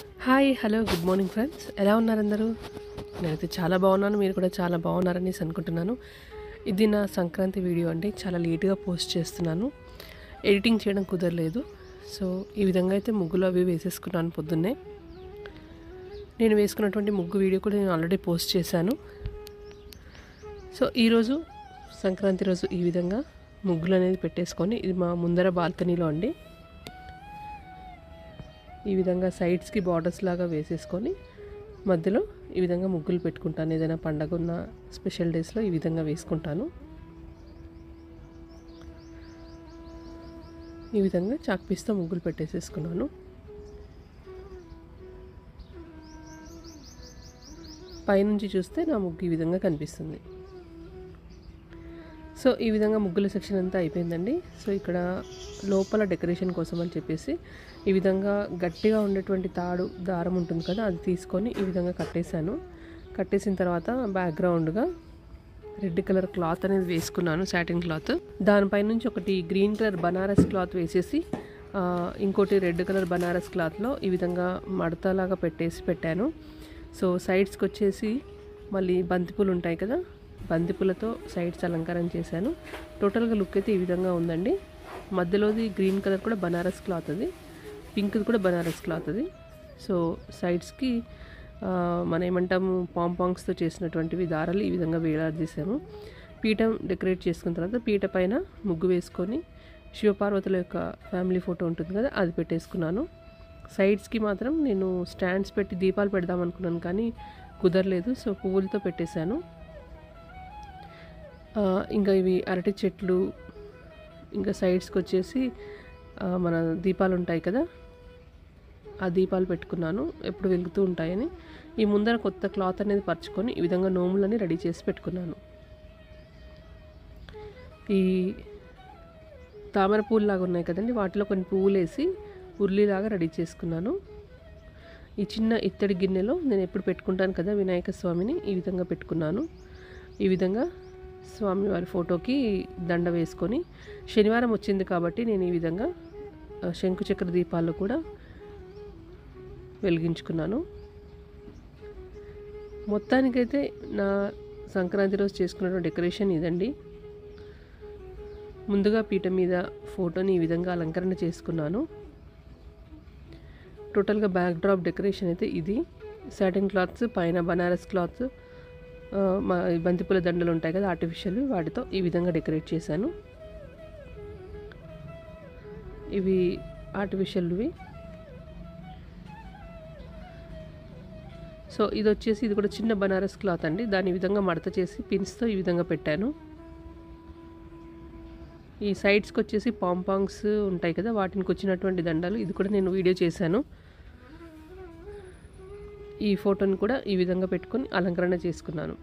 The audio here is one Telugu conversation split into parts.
hi hello good morning friends ఎలా ఉన్నారు అందరూ నేనైతే చాలా బాగున్నాను మీరు కూడా చాలా బాగున్నారని అనుకుంటున్నాను ఇది నా సంక్రాంతి వీడియో అండి చాలా లేట్గా పోస్ట్ చేస్తున్నాను ఎడిటింగ్ చేయడం కుదరలేదు సో ఈ విధంగా అయితే ముగ్గులు అవి వేసేసుకున్నాను పొద్దున్నే నేను వేసుకున్నటువంటి ముగ్గు వీడియో కూడా నేను ఆల్రెడీ పోస్ట్ చేశాను సో ఈరోజు సంక్రాంతి రోజు ఈ విధంగా ముగ్గులు అనేది పెట్టేసుకొని ఇది మా ముందర బాల్కనీలో అండి ఈ విధంగా సైడ్స్కి బార్డర్స్ లాగా వేసేసుకొని మధ్యలో ఈ విధంగా ముగ్గులు పెట్టుకుంటాను ఏదైనా పండగ ఉన్న స్పెషల్ డేస్లో ఈ విధంగా వేసుకుంటాను ఈ విధంగా చాక్ పీస్తో ముగ్గులు పెట్టేసేసుకున్నాను పైనుంచి చూస్తే నా ముగ్గు ఈ విధంగా కనిపిస్తుంది సో ఈ విధంగా ముగ్గుల సెక్షన్ అంతా అయిపోయిందండి సో ఇక్కడ లోపల డెకరేషన్ కోసం అని చెప్పేసి ఈ విధంగా గట్టిగా ఉండేటువంటి తాడు దారం ఉంటుంది కదా అది తీసుకొని ఈ విధంగా కట్టేశాను కట్టేసిన తర్వాత బ్యాక్గ్రౌండ్గా రెడ్ కలర్ క్లాత్ అనేది వేసుకున్నాను సాటిన్ క్లాత్ దానిపై నుంచి ఒకటి గ్రీన్ కలర్ బనారస్ క్లాత్ వేసేసి ఆ, ఇంకోటి రెడ్ కలర్ బనారస్ క్లాత్లో ఈ విధంగా మడతలాగా పెట్టేసి పెట్టాను సో సైడ్స్కి వచ్చేసి మళ్ళీ బంతిపూలు ఉంటాయి కదా బంతిపూలతో సైడ్స్ అలంకారం చేశాను టోటల్గా లుక్ అయితే ఈ విధంగా ఉందండి మధ్యలోది గ్రీన్ కలర్ కూడా బనారస్ క్లాత్ అది పింక్ కూడా బనారస్ క్లాత్ అది సో సైడ్స్కి ఆ, మనం ఏమంటాము పాంపాంగ్స్తో చేసినటువంటివి దారాలు ఈ విధంగా వేలాడదీసాము పీఠం డెకరేట్ చేసుకున్న తర్వాత పీట పైన ముగ్గు వేసుకొని శివపార్వతుల యొక్క ఫ్యామిలీ ఫోటో ఉంటుంది కదా అది పెట్టేసుకున్నాను సైడ్స్కి మాత్రం నేను స్టాండ్స్ పెట్టి దీపాలు పెడదాం అనుకున్నాను కానీ కుదరలేదు సో పువ్వులతో పెట్టేశాను ఆ, ఇంకా ఇవి అరటి చెట్లు ఇంకా సైడ్స్కి వచ్చేసి ఆ, మన దీపాలు ఉంటాయి కదా ఆ దీపాలు పెట్టుకున్నాను ఎప్పుడు వెలుగుతూ ఉంటాయని ఈ ముందర కొత్త క్లాత్ అనేది పరుచుకొని ఈ విధంగా నోములని రెడీ చేసి పెట్టుకున్నాను ఈ తామర పూలు లాగా ఉన్నాయి కదండి వాటిలో కొన్ని పువ్వులు వేసి ఉర్లీలాగా రెడీ చేసుకున్నాను ఈ చిన్న ఇత్తడి గిన్నెలో నేను ఎప్పుడు పెట్టుకుంటాను కదా వినాయక స్వామిని ఈ విధంగా పెట్టుకున్నాను ఈ విధంగా స్వామివారి ఫోటోకి దండ వేసుకొని శనివారం వచ్చింది కాబట్టి నేను ఈ విధంగా ఆ, శంకు చక్ర దీపాలు కూడా వెలిగించుకున్నాను మొత్తానికైతే నా సంక్రాంతి రోజు చేసుకున్న డెకరేషన్ ఇదండి ముందుగా పీట మీద ఫోటోని ఈ విధంగా అలంకరణ చేసుకున్నాను టోటల్గా బ్యాక్ డ్రాప్ డెకరేషన్ అయితే ఇది సాటిన్ క్లాత్స్ పైన బనారస్ క్లాత్స్ ఆ, మా ఈ బంతిపూల దండలు ఉంటాయి కదా ఆర్టిఫిషియల్ వాటితో ఈ విధంగా డెకరేట్ చేశాను ఇవి ఆర్టిఫిషియల్వి సో ఇది వచ్చేసి ఇది కూడా చిన్న బనారస్ క్లాత్ అండి దాని ఈ విధంగా మడత చేసి పిన్స్తో ఈ విధంగా పెట్టాను ఈ సైడ్స్కి వచ్చేసి పాంపాంగ్స్ ఉంటాయి కదా వాటికి వచ్చినటువంటి దండాలు ఇది కూడా నేను వీడియో చేశాను ఈ ఫోటోని కూడా ఈ విధంగా పెట్టుకొని అలంకరణ చేసుకున్నాను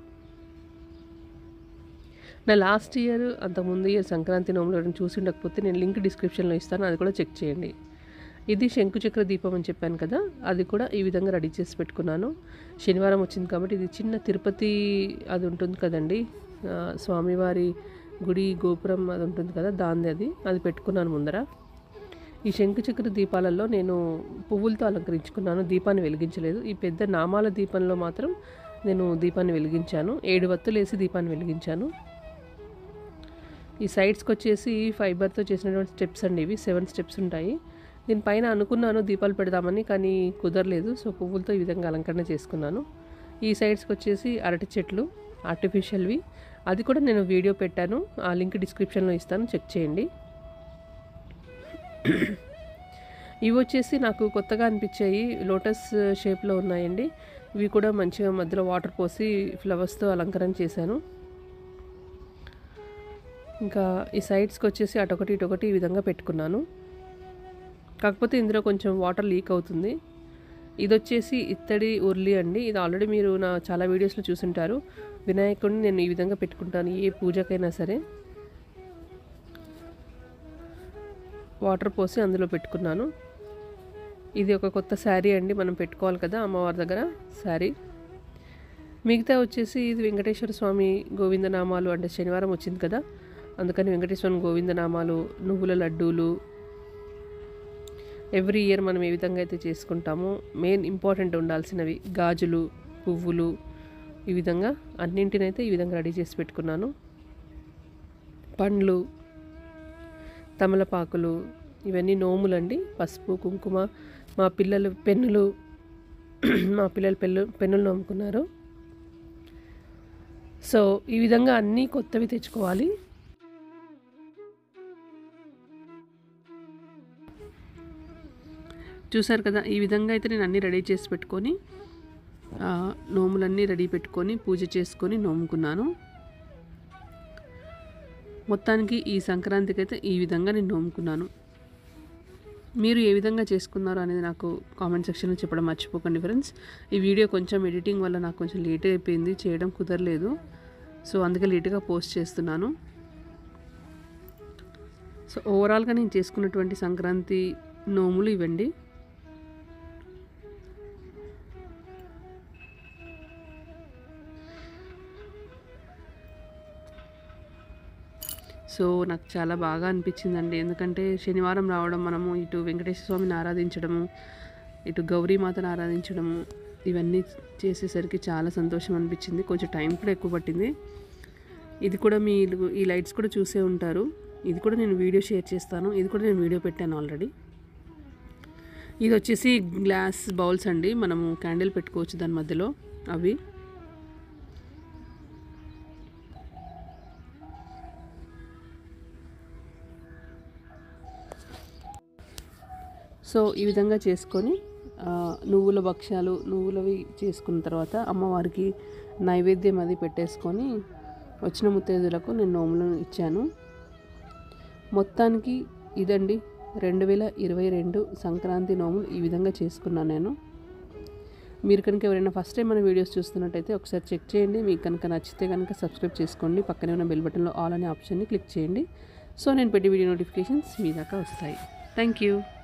నా లాస్ట్ ఇయర్ అంతకుముందు ఇయర్ సంక్రాంతి నోములు ఎవరైనా చూసి ఉండకపోతే నేను లింక్ డిస్క్రిప్షన్లో ఇస్తాను అది కూడా చెక్ చేయండి ఇది శంకుచక్ర దీపం అని చెప్పాను కదా అది కూడా ఈ విధంగా రెడీ చేసి పెట్టుకున్నాను శనివారం వచ్చింది కాబట్టి ఇది చిన్న తిరుపతి అది ఉంటుంది కదండి ఆ, స్వామివారి గుడి గోపురం అది ఉంటుంది కదా దాంది అది అది పెట్టుకున్నాను ముందర ఈ శంకుచక్ర దీపాలలో నేను పువ్వులతో అలంకరించుకున్నాను దీపాన్ని వెలిగించలేదు ఈ పెద్ద నామాల దీపంలో మాత్రం నేను దీపాన్ని వెలిగించాను ఏడు వత్తులు వేసి దీపాన్ని వెలిగించాను ఈ సైడ్స్కి వచ్చేసి ఫైబర్తో చేసినటువంటి స్టెప్స్ అండి ఇవి సెవెన్ స్టెప్స్ ఉంటాయి దీనిపైన అనుకున్నాను దీపాలు పెడదామని కానీ కుదరలేదు సో పువ్వులతో ఈ విధంగా అలంకరణ చేసుకున్నాను ఈ సైడ్స్కి వచ్చేసి అరటి చెట్లు ఆర్టిఫిషియల్వి అది కూడా నేను వీడియో పెట్టాను ఆ లింక్ డిస్క్రిప్షన్లో ఇస్తాను చెక్ చేయండి ఇవి వచ్చేసి నాకు కొత్తగా అనిపించాయి లోటస్ షేప్లో ఉన్నాయండి ఇవి కూడా మంచిగా మధ్యలో వాటర్ పోసి ఫ్లవర్స్తో అలంకరణ చేశాను ఇంకా ఈ సైడ్స్కి వచ్చేసి అటొకటి ఇటొకటి ఈ విధంగా పెట్టుకున్నాను కాకపోతే ఇందులో కొంచెం వాటర్ లీక్ అవుతుంది ఇది వచ్చేసి ఇత్తడి ఉర్లి అండి ఇది ఆల్రెడీ మీరు నా చాలా వీడియోస్లో చూసుంటారు వినాయకుడిని నేను ఈ విధంగా పెట్టుకుంటాను ఏ పూజకైనా సరే వాటర్ పోసి అందులో పెట్టుకున్నాను ఇది ఒక కొత్త శారీ అండి మనం పెట్టుకోవాలి కదా అమ్మవారి దగ్గర శారీ మిగతా వచ్చేసి ఇది వెంకటేశ్వర స్వామి గోవిందనామాలు అంటే శనివారం వచ్చింది కదా అందుకని వెంకటేశ్వర స్వామి గోవిందనామాలు నువ్వుల లడ్డూలు ఎవ్రీ ఇయర్ మనం ఏ విధంగా అయితే చేసుకుంటామో మెయిన్ ఇంపార్టెంట్ ఉండాల్సినవి గాజులు పువ్వులు ఈ విధంగా అన్నింటినైతే ఈ విధంగా రెడీ చేసి పెట్టుకున్నాను పండ్లు తమలపాకులు ఇవన్నీ నోములండి పసుపు కుంకుమ మా పిల్లలు పెన్నులు మా పిల్లలు పెన్ను పెన్నులు నోముకున్నారు సో ఈ విధంగా అన్నీ కొత్తవి తెచ్చుకోవాలి చూసారు కదా ఈ విధంగా అయితే నేను అన్నీ రెడీ చేసి పెట్టుకొని ఆ, నోములన్నీ రెడీ పెట్టుకొని పూజ చేసుకొని నోముకున్నాను మొత్తానికి ఈ సంక్రాంతికి అయితే ఈ విధంగా నేను నోముకున్నాను మీరు ఏ విధంగా చేసుకున్నారో అనేది నాకు కామెంట్ సెక్షన్లో చెప్పడం మర్చిపోకండి ఫ్రెండ్స్ ఈ వీడియో కొంచెం ఎడిటింగ్ వల్ల నాకు కొంచెం లేట్ అయిపోయింది చేయడం కుదరలేదు సో అందుకే లేట్గా పోస్ట్ చేస్తున్నాను సో ఓవరాల్గా నేను చేసుకున్నటువంటి సంక్రాంతి నోములు ఇవ్వండి సో నాకు చాలా బాగా అనిపించిందండి ఎందుకంటే శనివారం రావడం మనము ఇటు వెంకటేశ్వర స్వామిని ఆరాధించడము ఇటు గౌరీమాతను ఆరాధించడము ఇవన్నీ చేసేసరికి చాలా సంతోషం అనిపించింది కొంచెం టైం కూడా ఎక్కువ పట్టింది ఇది కూడా మీరు ఈ లైట్స్ కూడా చూసే ఉంటారు ఇది కూడా నేను వీడియో షేర్ చేస్తాను ఇది కూడా నేను వీడియో పెట్టాను ఆల్రెడీ ఇది వచ్చేసి గ్లాస్ బౌల్స్ అండి మనము క్యాండిల్ పెట్టుకోవచ్చు దాని మధ్యలో అవి సో ఈ విధంగా చేసుకొని ఆ, నువ్వుల భక్ష్యాలు నువ్వులవి చేసుకున్న తర్వాత అమ్మవారికి నైవేద్యం అది పెట్టేసుకొని వచ్చిన ముత్తైదులకు నేను నోములను ఇచ్చాను మొత్తానికి ఇదండి రెండు వేల ఇరవై రెండు సంక్రాంతి నోములు ఈ విధంగా చేసుకున్నాను నేను మీరు కనుక ఎవరైనా ఫస్ట్ టైం మన వీడియోస్ చూస్తున్నట్టయితే ఒకసారి చెక్ చేయండి మీకు కనుక నచ్చితే కనుక సబ్స్క్రైబ్ చేసుకోండి పక్కనే ఉన్న బెల్ బటన్లో ఆల్ అనే ఆప్షన్ని క్లిక్ చేయండి సో నేను పెట్టే వీడియో నోటిఫికేషన్స్ మీ దాకా వస్తాయి థ్యాంక్ యూ